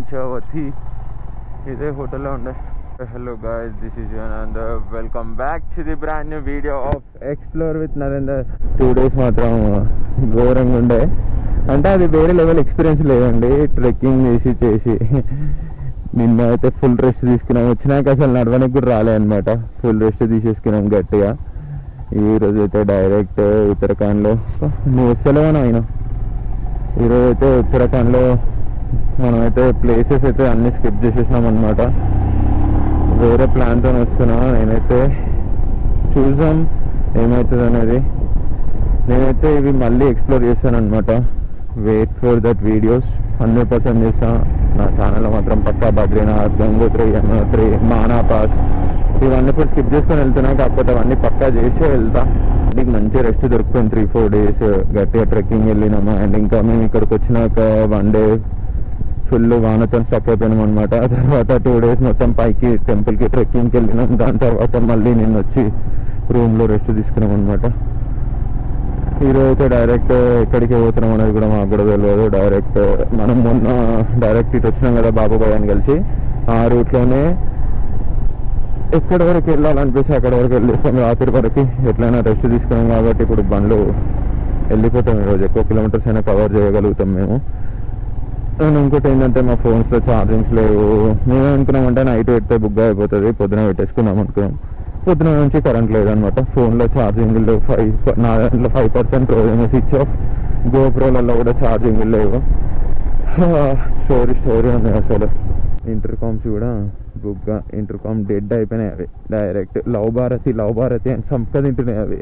మంచిగా వచ్చి ఇదే హోటల్లో ఉండే hello guys this is and welcome back to the brand new video of explore with Narender two days మాత్రం ఘోరంగా ఉండే అంటే అది వేరే లెవెల్ ఎక్స్పీరియన్స్ లేదండి ట్రెక్కింగ్ చేసి చేసి నిన్న అయితే ఫుల్ రెస్ట్ తీసుకున్నాం వచ్చినాక అసలు నడవడానికి కూడా రాలే అనమాట ఫుల్ రెస్ట్ తీసేసుకున్నాం గట్టిగా ఈ రోజు అయితే డైరెక్ట్ ఉత్తరాఖండ్లో నువ్వు వస్తలేవా ఆయన ఈరోజు అయితే ఉత్తరాఖండ్లో మనమైతే ప్లేసెస్ అయితే అన్ని స్కిప్ చేసేసినాం అనమాట వేరే ప్లాన్తో వస్తున్నా నేనైతే చూసాం ఏమవుతుంది అనేది నేనైతే ఇవి మళ్ళీ ఎక్స్ప్లోర్ చేస్తాను అనమాట wait for that videos hundred percent చేస్తా నా ఛానల్లో మాత్రం పక్కా బద్రీనాథ్ గంగోత్రి యమునోత్రి మానా పాస్ ఇవన్నీ ఇప్పుడు స్కిప్ చేసుకొని వెళ్తున్నా కాకపోతే అవన్నీ పక్కా చేసే వెళ్తా నీకు మంచి రెస్ట్ దొరుకుతుంది త్రీ ఫోర్ డేస్ గట్టిగా ట్రెక్కింగ్ వెళ్ళినాము అండ్ ఇంకా మేము ఇక్కడికి వచ్చినాక వన్ డే ఫుల్ వానతో స్టక్ అయిపోయినాం అనమాట తర్వాత టూ డేస్ మొత్తం పైకి టెంపుల్కి ట్రెక్కింగ్కి వెళ్ళినాం దాని తర్వాత మళ్ళీ నేను వచ్చి రూమ్లో రెస్ట్ తీసుకున్నాం అనమాట ఈరోజు అయితే డైరెక్ట్ ఎక్కడికి పోతున్నాం అనేది కూడా మాకు కూడా తెలియదు డైరెక్ట్ మనం మొన్న డైరెక్ట్ ఇటు వచ్చినాం కదా బాబుబాయ్ అని కలిసి ఆ రూట్లోనే ఎక్కడి వరకు వెళ్ళాలనిపిస్తే అక్కడ వరకు వెళ్ళేస్తాం రాత్రి వరకు ఎట్లయినా రెస్ట్ తీసుకున్నాం కాబట్టి ఇప్పుడు బండ్లు వెళ్ళిపోతాం ఈరోజు ఎక్కువ కిలోమీటర్స్ అయినా కవర్ చేయగలుగుతాం మేము అండ్ ఇంకోటి ఏంటంటే మా ఫోన్స్లో ఛార్జింగ్స్ లేవు మేము అనుకున్నామంటే నైట్ పెడితే బుక్ అయిపోతుంది పొద్దున పెట్టేసుకుందాం అనుకున్నాం పొద్దున నుంచి కరెంట్ లేదనమాట ఫోన్లో ఛార్జింగ్ లేవు ఫైవ్ నా దాంట్లో ఫైవ్ పర్సెంట్ రోజు స్విచ్ ఆఫ్ గోప్రోలలో కూడా ఛార్జింగ్ లేవు స్టోరీ స్టోరీ ఉంది అసలు ఇంటర్కామ్స్ కూడా బుక్గా ఇంటర్కామ్ డెడ్ అయిపోయినాయి అవి direct love Bharati love Bharati అని సంపద తింటున్నాయి అవి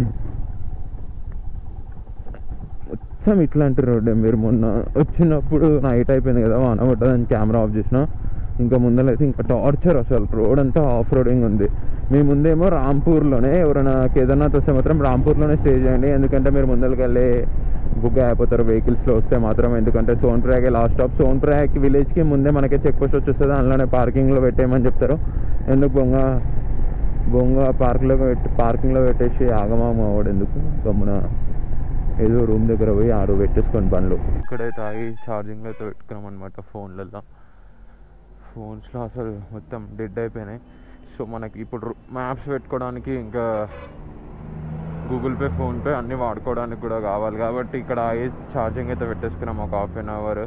మొత్తం ఇట్లా అంటారు మీరు మొన్న వచ్చినప్పుడు నైట్ అయిపోయింది కదా వాన పడ్డదని కెమెరా ఆఫ్ చేసిన ఇంకా ముందరైతే ఇంకా టార్చర్ అసలు రోడ్ అంతా ఆఫ్ రోడింగ్ ఉంది మీ ముందేమో రాంపూర్లోనే ఎవరైనా కేదార్నాథ్ వస్తే మాత్రం రాంపూర్లోనే స్టే చేయండి ఎందుకంటే మీరు ముందరికి వెళ్ళి బుక్ అయిపోతారు వెహికల్స్లో వస్తే మాత్రం ఎందుకంటే సోన్ ప్రయాగే లాస్ట్ స్టాప్ సోన్ ప్రయాగ్ విలేజ్కి ముందే మనకి చెక్ పోస్ట్ వచ్చేస్తుంది అందులోనే పార్కింగ్లో పెట్టేయమని చెప్తారు ఎందుకు బొంగ బొంగ పార్క్లో పెట్టి పార్కింగ్లో పెట్టేసి ఆగమామ వాడు ఎందుకు గమ్మున ఏదో రూమ్ దగ్గర పోయి ఆరు పెట్టేసుకొని బండ్లు ఇక్కడైతే ఆగి ఛార్జింగ్లో అయితే పెట్టుకున్నాం అనమాట ఫోన్లలో ఫోన్స్లో అసలు మొత్తం డెడ్ అయిపోయినాయి సో మనకి ఇప్పుడు మ్యాప్స్ పెట్టుకోవడానికి ఇంకా గూగుల్ పే ఫోన్పే అన్నీ వాడుకోవడానికి కూడా కావాలి కాబట్టి ఇక్కడ ఆగి ఛార్జింగ్ అయితే పెట్టేసుకున్నాం ఒక హాఫ్ అన్ అవర్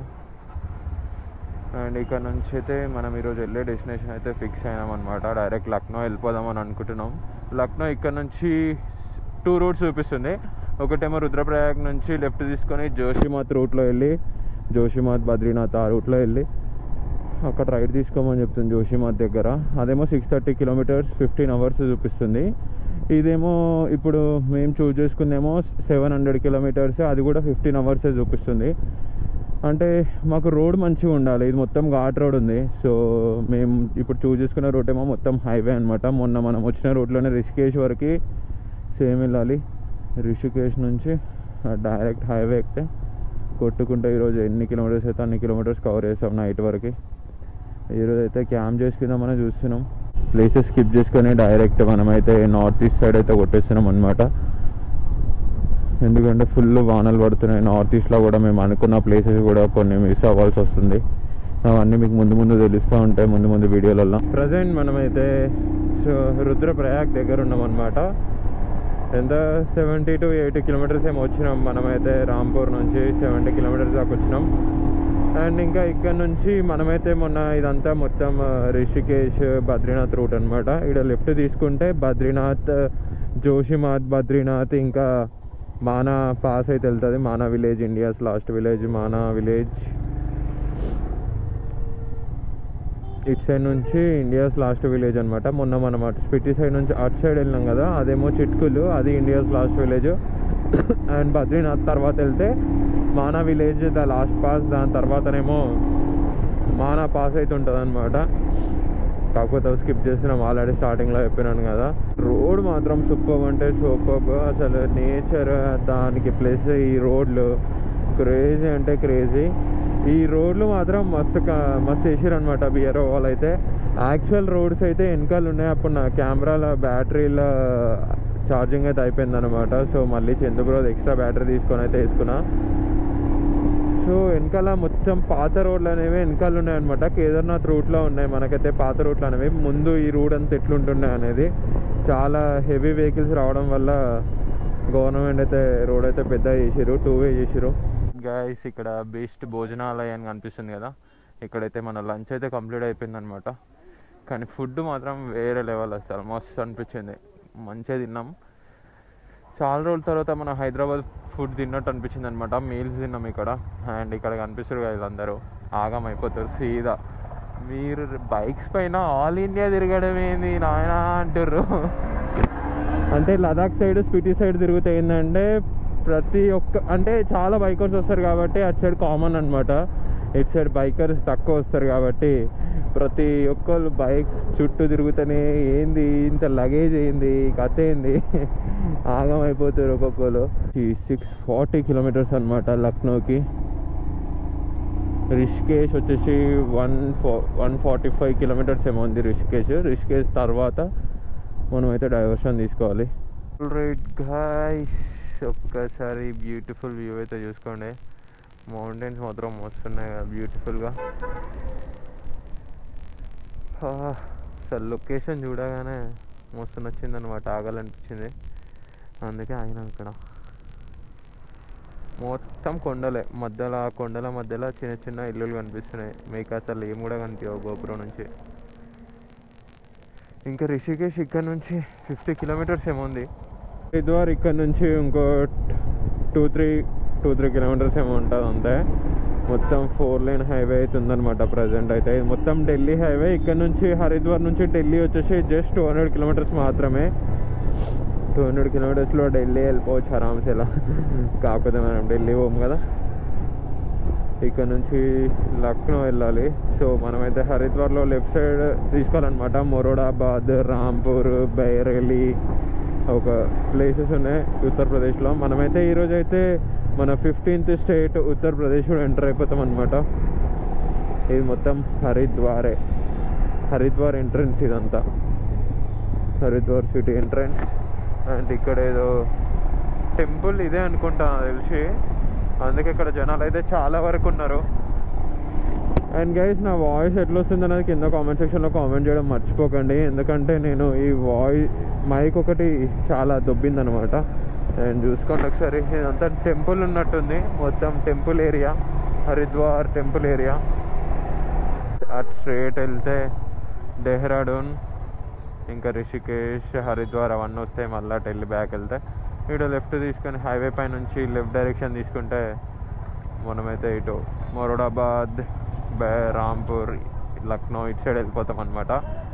అండ్ ఇక్కడ నుంచి అయితే మనం ఈరోజు వెళ్ళే డెస్టినేషన్ అయితే ఫిక్స్ అయినాం అనమాట డైరెక్ట్ లక్నో వెళ్ళిపోదామని అనుకుంటున్నాం లక్నో ఇక్కడ నుంచి టూ రూట్స్ చూపిస్తుంది ఒకటేమో రుద్రప్రయాగ్ నుంచి లెఫ్ట్ తీసుకొని జోషిమాత్ రూట్లో వెళ్ళి జోషిమాత్ బద్రీనాథ్ ఆ రూట్లో వెళ్ళి అక్కడ రైడ్ తీసుకోమని చెప్తుంది జోషిమాత్ దగ్గర అదేమో six thirty kilometres fifteen hours చూపిస్తుంది ఇదేమో ఇప్పుడు మేము చూస్ చేసుకుందేమో సెవెన్ హండ్రెడ్ కిలోమీటర్స్ అది కూడా ఫిఫ్టీన్ అవర్సే చూపిస్తుంది అంటే మాకు రోడ్ మంచిగా ఉండాలి ఇది మొత్తం ఘాట్ రోడ్ ఉంది సో మేము ఇప్పుడు చూస్ చేసుకున్న రూట్ ఏమో మొత్తం హైవే అనమాట మొన్న మనం వచ్చిన రూట్లోనే రిషికేష్ వరకు సేమ్ వెళ్ళాలి రిషికేష్ నుంచి డైరెక్ట్ హైవే ఎక్కితే కొట్టుకుంటే ఈరోజు ఎన్ని కిలోమీటర్స్ అయితే అన్ని కిలోమీటర్స్ కవర్ చేస్తాం నైట్ వరకు ఈరోజు అయితే క్యాంప్ చేసుకుందామని చూస్తున్నాం ప్లేసెస్ స్కిప్ చేసుకొని డైరెక్ట్ మనమైతే నార్త్ ఈస్ట్ సైడ్ అయితే కొట్టేస్తున్నాం అనమాట ఎందుకంటే ఫుల్ వానలు పడుతున్నాయి నార్త్ ఈస్ట్లో కూడా మేము అనుకున్న ప్లేసెస్ కూడా కొన్ని మిస్ అవ్వాల్సి వస్తుంది అవన్నీ మీకు ముందు ముందు తెలుస్తూ ఉంటాయి ముందు ముందు వీడియోలలో ప్రజెంట్ మనమైతే సో రుద్రప్రయాగ్ దగ్గర ఉన్నాం అనమాట ఎంత సెవెంటీ టు ఎయిటీ కిలోమీటర్స్ ఏమో వచ్చినాం మనమైతే రాంపూర్ నుంచి సెవెంటీ కిలోమీటర్స్ దాకా వచ్చినాం అండ్ ఇంకా ఇక్కడ నుంచి మనమైతే మొన్న ఇదంతా మొత్తం ఆ, రిషికేష్ బద్రీనాథ్ రూట్ అనమాట ఇక్కడ లెఫ్ట్ తీసుకుంటే బద్రీనాథ్ జోషిమాత్ బద్రీనాథ్ ఇంకా మానా పాస్ అయితే వెళ్తుంది Mana village India's last village Mana village ఇటు సైడ్ నుంచి ఇండియాస్ లాస్ట్ విలేజ్ అనమాట మొన్న మనం అటు స్పిట్టి సైడ్ నుంచి అటు సైడ్ వెళ్ళినాం కదా అదేమో చిట్కులు అది India's last village and Badrinath తర్వాత వెళ్తే Mana village the last pass దాని తర్వాతనేమో మానా పాస్ అయితే ఉంటుంది అనమాట కాకపోతే అవి స్కిప్ చేసినాం ఆల్రెడీ స్టార్టింగ్లో చెప్పినాను కదా రోడ్ మాత్రం సూపర్ అంటే సూపర్ అసలు నేచర్ దానికి ప్లస్ ఈ రోడ్లు క్రేజీ అంటే క్రేజీ ఈ రోడ్లు మాత్రం మస్తు క- మస్తు వేసారు అనమాట బిఆర్ఓ వాళ్ళు అయితే యాక్చువల్ రోడ్స్ అయితే వెనకాల ఉన్నాయి అప్పుడు నా కెమెరాల బ్యాటరీల ఛార్జింగ్ అయితే అయిపోయింది అనమాట సో మళ్ళీ చంద్రగ్రోద్ ఎక్స్ట్రా బ్యాటరీ తీసుకొని అయితే వేసుకున్నా సో సో వెనకాల మొత్తం పాత రోడ్లు అనేవి వెనకాల ఉన్నాయన్నమాట కేదార్నాథ్ రూట్లో ఉన్నాయి మనకైతే పాత రూట్లు అనేవి ముందు ఈ రూట్ అంతా ఎట్లుంటుండే అనేది చాలా హెవీ వెహికల్స్ రావడం వల్ల గవర్నమెంట్ అయితే రోడ్ అయితే పెద్ద చేసిరు టూ వే చేసిరు గైస్ ఇక్కడ బెస్ట్ భోజనాలయం అని కనిపిస్తుంది కదా ఇక్కడైతే మన లంచ్ అయితే కంప్లీట్ అయిపోయింది అనమాట కానీ ఫుడ్ మాత్రం వేరే లెవెల్ అసలు మస్తు అనిపించింది మంచిగా తిన్నాం చాలా రోజుల తర్వాత మన హైదరాబాద్ ఫుడ్ తిన్నట్టు అనిపించింది అనమాట మీల్స్ తిన్నాం ఇక్కడ అండ్ ఇక్కడ కనిపిస్తారు కదా వీళ్ళందరూ ఆగం అయిపోతారు సీదా మీరు బైక్స్ పైన ఆల్ ఇండియా తిరగడం ఏంది నాయన అంటారు అంటే లదాఖ్ సైడ్ స్పిటి సైడ్ తిరుగుతే ఏంటంటే ప్రతి ఒక్క అంటే చాలా బైకర్స్ వస్తారు కాబట్టి అటు సైడ్ కామన్ అనమాట ఇటు సైడ్ బైకర్స్ తక్కువ వస్తారు కాబట్టి ప్రతి ఒక్కళ్ళు బైక్స్ చుట్టూ తిరుగుతూనే ఏంది ఇంత లగేజ్ ఏంది కథ ఏంది ఆగం అయిపోతారు ఒక్కొక్కరు ఈ సిక్స్ ఫార్టీ కిలోమీటర్స్ అనమాట లక్నోకి రిషికేష్ వచ్చేసి వన్ ఫో వన్ ఫార్టీ ఫైవ్ కిలోమీటర్స్ ఏమో ఉంది రిషికేష్ రిషికేష్ తర్వాత మనం అయితే డైవర్షన్ తీసుకోవాలి రైట్ గాయస్ ఒక్కసారి బ్యూటిఫుల్ వ్యూ అయితే చూసుకోండి మౌంటైన్స్ మాత్రం వస్తున్నాయి కదా బ్యూటిఫుల్గా అసలు లొకేషన్ చూడగానే మస్తు నచ్చింది అనమాట ఆగాలనిపించింది అందుకే ఆగినాం ఇక్కడ మొత్తం కొండలే మధ్యలో ఆ కొండల మధ్యలో చిన్న చిన్న ఇల్లులు కనిపిస్తున్నాయి మీకు అసలు ఏం కూడా కనిపించవు గోపురం నుంచి ఇంకా రిషికేష్ ఇక్కడ నుంచి ఫిఫ్టీ కిలోమీటర్స్ ఏమో ఉంది హరిద్వార్ ఇక్కడ నుంచి ఇంకో two three two three kilometres ఏమో ఉంటుంది అంతే మొత్తం ఫోర్ లైన్ హైవే అయితే ఉందన్నమాట ప్రజెంట్ అయితే ఇది మొత్తం ఢిల్లీ హైవే ఇక్కడ నుంచి హరిద్వార్ నుంచి ఢిల్లీ వచ్చేసి జస్ట్ టూ హండ్రెడ్ కిలోమీటర్స్ మాత్రమే టూ హండ్రెడ్ కిలోమీటర్స్లో ఢిల్లీ వెళ్ళిపోవచ్చు ఆరామ్స్ ఇలా కాకపోతే మనం ఢిల్లీ పోము కదా ఇక్కడ నుంచి లక్నో వెళ్ళాలి సో మనమైతే హరిద్వార్లో లెఫ్ట్ సైడ్ తీసుకోవాలన్నమాట మొరోడాబాద్ రాంపూర్ బైరెలి ఒక ప్లేసెస్ ఉన్నాయి ఉత్తరప్రదేశ్లో మనమైతే ఈరోజు అయితే మన ఫిఫ్టీన్త్ స్టేట్ ఉత్తరప్రదేశ్ ఎంటర్ అయిపోతాం అనమాట ఇది మొత్తం హరిద్వారే హరిద్వార్ ఎంట్రన్స్ ఇదంతా హరిద్వార్ సిటీ ఎంట్రన్స్ అండ్ ఇక్కడ ఏదో టెంపుల్ ఇదే అనుకుంటా నాకు తెలిసి అందుకే ఇక్కడ జనాలు అయితే చాలా వరకు ఉన్నారు అండ్ గైస్ నా వాయిస్ ఎట్లా వస్తుంది అనేది కింద కామెంట్ సెక్షన్లో కామెంట్ చేయడం మర్చిపోకండి ఎందుకంటే నేను ఈ వాయిస్ మైక్ ఒకటి చాలా దొబ్బింది అనమాట అండ్ చూసుకోండి ఒకసారి ఇదంతా టెంపుల్ ఉన్నట్టుంది మొత్తం temple area Haridwar temple area అటు స్ట్రేట్ వెళ్తే డెహ్రాడూన్ ఇంకా రిషికేష్ హరిద్వార్ అవన్నీ వస్తాయి మళ్ళీ అటు వెళ్ళి బ్యాక్ వెళ్తే ఇటు లెఫ్ట్ తీసుకొని హైవే పై నుంచి లెఫ్ట్ డైరెక్షన్ తీసుకుంటే మనమైతే ఇటు మొరోడాబాద్ బే రాంపూర్ లక్నో ఇటు సైడ్ వెళ్ళిపోతాం అనమాట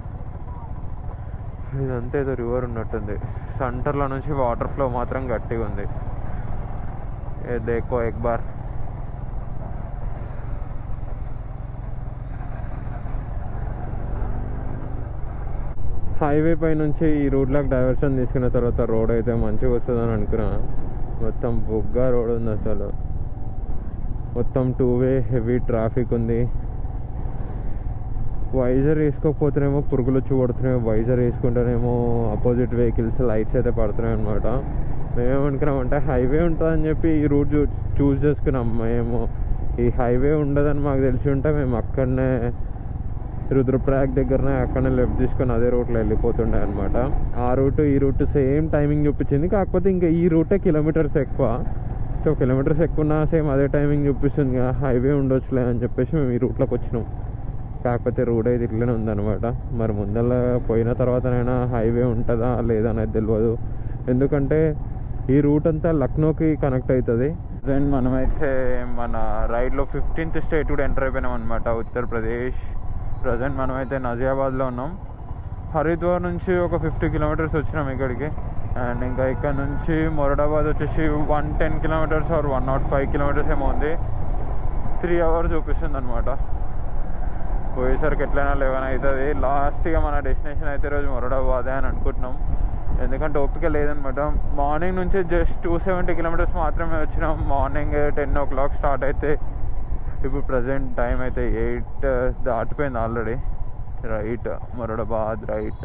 ఇదంతా ఏదో రివర్ ఉన్నట్టుంది సెంటర్లో నుంచి వాటర్ ఫ్లో మాత్రం గట్టిగా ఉంది ఏ దేకో ఎక్ బార్ హైవే పై నుంచి ఈ రూట్లోకి డైవర్షన్ తీసుకున్న తర్వాత రోడ్ అయితే మంచిగా వస్తుందని అనుకున్నా మొత్తం బొగ్గా రోడ్ ఉంది అసలు మొత్తం టూ వే హెవీ ట్రాఫిక్ ఉంది వైజర్ వేసుకోకపోతేనేమో పురుగులు వచ్చి పడుతున్నాయి వైజర్ వేసుకుంటేనేమో అపోజిట్ వెహికల్స్ లైట్స్ అయితే పడుతున్నాయి అనమాట మేమేమనుకున్నామంటే హైవే ఉంటుందని చెప్పి ఈ రూట్ చూ చూస్ చేసుకున్నాం మేము ఈ హైవే ఉండదని మాకు తెలిసి ఉంటే మేము అక్కడనే రుద్రప్రయాగ్ దగ్గరనే అక్కడనే లెఫ్ట్ తీసుకొని అదే రూట్లో వెళ్ళిపోతుండే అనమాట ఆ రూట్ ఈ రూట్ సేమ్ టైమింగ్ చూపించింది కాకపోతే ఇంకా ఈ రూటే కిలోమీటర్స్ ఎక్కువ సో కిలోమీటర్స్ ఎక్కువ ఉన్నా సేమ్ అదే టైమింగ్ చూపిస్తుంది కదా హైవే ఉండొచ్చులే అని చెప్పేసి మేము ఈ రూట్లోకి వచ్చినాం కాకపోతే రోడ్ అయితే ఇట్లనే ఉందన్నమాట మరి ముందర పోయిన తర్వాతనైనా హైవే ఉంటుందా లేదా అనేది తెలియదు ఎందుకంటే ఈ రూట్ అంతా లక్నోకి కనెక్ట్ అవుతుంది దెన్ మనమైతే మన రైడ్లో ఫిఫ్టీన్త్ స్టేట్ కూడా ఎంటర్ అయిపోయినాం అనమాట ఉత్తరప్రదేశ్ ప్రజెంట్ మనమైతే నజియాబాద్లో ఉన్నాం హరిద్వార్ నుంచి ఒక ఫిఫ్టీ కిలోమీటర్స్ వచ్చినాం ఇక్కడికి అండ్ ఇంకా ఇక్కడ నుంచి మొరడాబాద్ వచ్చేసి one ten kilometres or one nought five kilometres ఏమో ఉంది త్రీ అవర్స్ చూపిస్తుంది అనమాట పోయేసరికి ఎట్లయినా లెవెన్ అవుతుంది లాస్ట్గా మన డెస్టినేషన్ అయితే రోజు మొరడాబాదే అని అనుకుంటున్నాం ఎందుకంటే ఓపిక లేదనమాట మార్నింగ్ నుంచి జస్ట్ టూ సెవెంటీ కిలోమీటర్స్ మాత్రమే వచ్చినాం morning ten o'clock start అయితే ఇప్పుడు ప్రజెంట్ టైం అయితే ఎయిట్ దాటిపోయింది ఆల్రెడీ రైట్ మొరడాబాద్ రైట్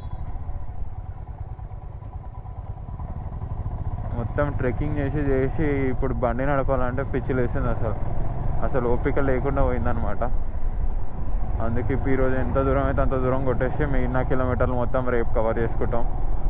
మొత్తం ట్రెక్కింగ్ చేసి చేసి ఇప్పుడు బండి నడపాలంటే పిచ్చి లేసింది అసలు అసలు ఓపిక లేకుండా పోయిందనమాట అందుకే ఇప్పుడు ఈరోజు ఎంత దూరం అయితే అంత దూరం కొట్టేసి మిగిలిన కిలోమీటర్లు మొత్తం రేపు కవర్ చేసుకుంటాం